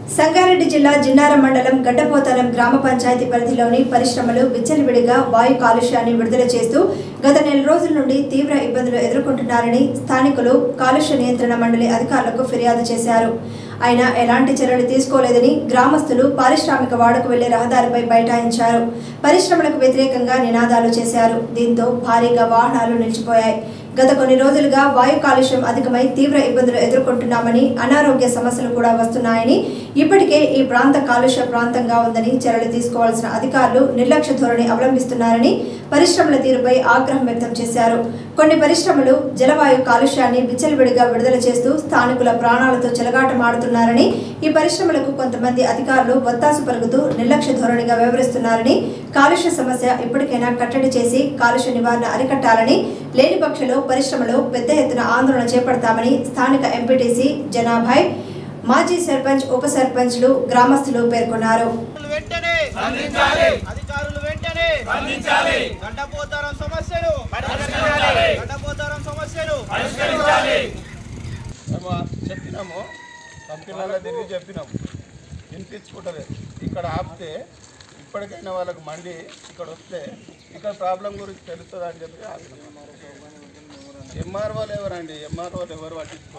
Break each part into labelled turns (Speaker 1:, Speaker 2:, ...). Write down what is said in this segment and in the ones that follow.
Speaker 1: సంగారెడ్డి జిల్లా జిన్నారం మండలం గడ్డపోతారం గ్రామ పంచాయతీ పరిధిలోని పరిశ్రమలు విచ్చలవిడిగా వాయు కాలుష్యాన్ని విడుదల చేస్తూ గత నెల రోజుల నుండి తీవ్ర ఇబ్బందులు ఎదుర్కొంటున్నారని స్థానికులు కాలుష్య నియంత్రణ మండలి అధికారులకు ఫిర్యాదు చేశారు అయినా ఎలాంటి చర్యలు తీసుకోలేదని గ్రామస్తులు పారిశ్రామిక వాడకు వెళ్లే రహదారిపై బైఠాయించారు పరిశ్రమలకు వ్యతిరేకంగా నినాదాలు చేశారు దీంతో భారీగా వాహనాలు నిలిచిపోయాయి గత కొన్ని రోజులుగా వాయు కాలుష్యం అధికమై తీవ్ర ఇబ్బందులు ఎదుర్కొంటున్నామని అనారోగ్య సమస్యలు కూడా వస్తున్నాయని ఇప్పటికే ఈ ప్రాంత కాలుష్య ప్రాంతంగా ఉందని చర్యలు తీసుకోవాల్సిన అధికారులు నిర్లక్ష్య ధోరణి అవలంబిస్తున్నారని పరిశ్రమల తీరుపై ఆగ్రహం వ్యక్తం చేశారు కొన్ని పరిశ్రమలు జలవాయు కాలుష్యాన్ని విచ్చలవిడిగా విడుదల చేస్తూ స్థానికుల ప్రాణాలతో చెలగాటమాడుతున్నారని ఈ పరిశ్రమలకు కొంతమంది అధికారులు వత్తాసు పలుకుతూ నిర్లక్ష్య ధోరణిగా వ్యవహరిస్తున్నారని కాలుష్య సమస్య ఇప్పటికైనా కట్టడి చేసి కాలుష్య నివారణ అరికట్టాలని లేని పక్షంలో పరిశ్రమలో పెద్ద ఎత్తున ఆందోళన చేపడతామని స్థానిక ఎంపీటీసీ జనాభాయ్ మాజీ సర్పంచ్ ఉప సర్పంచ్లు గ్రామస్తులు పేర్కొన్నారు
Speaker 2: అధికారులు వెంటనే స్పందించాలి అధికారులు వెంటనే స్పందించాలి గండపోతారం సమస్యలు పరిష్కరించాలి గండపోతారం సమస్యలు పరిష్కరించాలి
Speaker 3: మేము చెప్పినాము కంపెనీలలో తిరిగి చెప్పినాము వినిపించుకుంటలేదు ఇక్కడ ఆపితే ఇప్పటికైనా వాళ్ళకి మండి ఇక్కడ వస్తే ఇక్కడ ప్రాబ్లం గురించి తెలుస్తుంది అని చెప్పి ఆపినాం ఎంఆర్ఓలు ఎవరండి ఎంఆర్ఓలు ఎవరు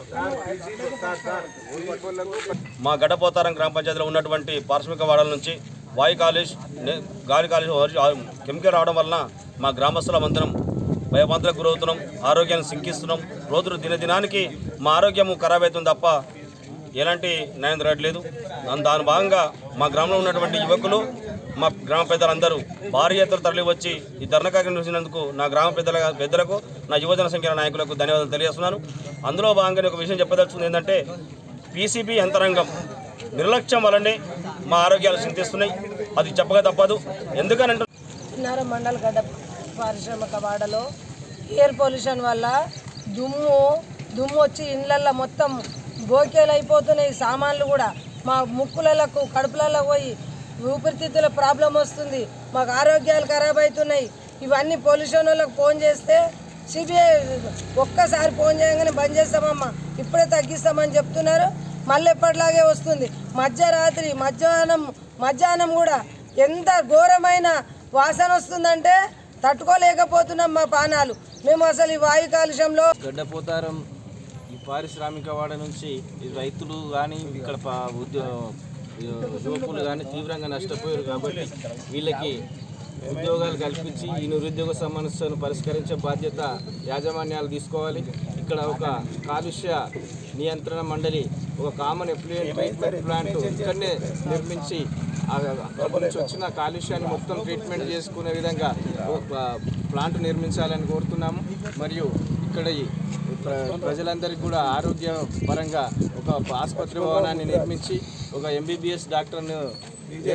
Speaker 3: పట్టించుకోరు
Speaker 4: మా గడపోతారం గ్రామ పంచాయతీలో ఉన్నటువంటి పారిశ్రామిక వాడల నుంచి వాయు కాలుష్ నే- గాలి కాలుష్యం కెమికల్ రావడం వలన మా గ్రామస్తులం అందరం భయభ్రాంతులకు గురవుతున్నాం ఆరోగ్యాన్ని సింకిస్తున్నాం రోజులు దినదినానికి మా ఆరోగ్యం ఖరాబ్ అవుతుంది తప్ప ఎలాంటి న్యాయం జరగట్లేదు దాని దాని భాగంగా మా గ్రామంలో ఉన్నటువంటి యువకులు మా గ్రామ పెద్దలందరూ భారీ ఎత్తున తరలి వచ్చి ఈ ధర్నా కార్యక్రమం నిర్వహించినందుకు నా గ్రామ పెద్దల పెద్దలకు నా యువజన సంఖ్య నాయకులకు ధన్యవాదాలు తెలియజేస్తున్నాను అందులో భాగంగా ఒక విషయం చెప్పదలుచుకుంది ఏంటంటే పీసీబీ యంత్రాంగం నిర్లక్ష్యం వల్లనే మా ఆరోగ్యాలు చింతిస్తున్నాయి అది చెప్పక తప్పదు ఎందుకనంటే
Speaker 5: చిన్నార మండల గడ్డ పారిశ్రామిక వాడలో ఎయిర్ పొల్యూషన్ వల్ల దుమ్ము దుమ్ము వచ్చి ఇండ్లల్లో మొత్తం బోకేలు అయిపోతున్నాయి సామాన్లు కూడా మా ముక్కులకు కడుపులలో పోయి ఊపిరితిత్తుల ప్రాబ్లం వస్తుంది మాకు ఆరోగ్యాలు ఖరాబ్ అవుతున్నాయి ఇవన్నీ పొల్యూషన్ వాళ్ళకి ఫోన్ చేస్తే సిబిఐ ఒక్కసారి ఫోన్ చేయగానే బంద్ చేస్తామమ్మా ఇప్పుడే తగ్గిస్తామని చెప్తున్నారు మళ్ళీ ఎప్పటిలాగే వస్తుంది మధ్యరాత్రి మధ్యాహ్నం మధ్యాహ్నం కూడా ఎంత ఘోరమైన వాసన వస్తుందంటే తట్టుకోలేకపోతున్నాం మా పానాలు మేము అసలు ఈ వాయు కాలుష్యంలో
Speaker 6: గడ్డపోతారం ఈ పారిశ్రామిక వాడ నుంచి ఈ రైతులు కానీ ఇక్కడ పా- ఉద్యో యువకులు కానీ తీవ్రంగా నష్టపోయారు కాబట్టి వీళ్ళకి ఉద్యోగాలు కల్పించి ఈ నిరుద్యోగ సమస్యను పరిష్కరించే బాధ్యత యాజమాన్యాలు తీసుకోవాలి ఇక్కడ ఒక కాలుష్య నియంత్రణ మండలి ఒక కామన్ ఎఫ్లూయెంట్ ట్రీట్మెంట్ ప్లాంట్ ఇక్కడనే నిర్మించి ఆ అక్కడి నుంచి వచ్చిన కాలుష్యాన్ని మొత్తం ట్రీట్మెంట్ చేసుకునే విధంగా ఒక ప్లా- ప్లాంట్ నిర్మించాలని కోరుతున్నాము మరియు ఇక్కడ ఈ ప్ర- ప్రజలందరికీ కూడా ఆరోగ్య పరంగా ఒక ఆసుపత్రి భవనాన్ని నిర్మించి ఒక ఎంబీబీఎస్ డాక్టర్ను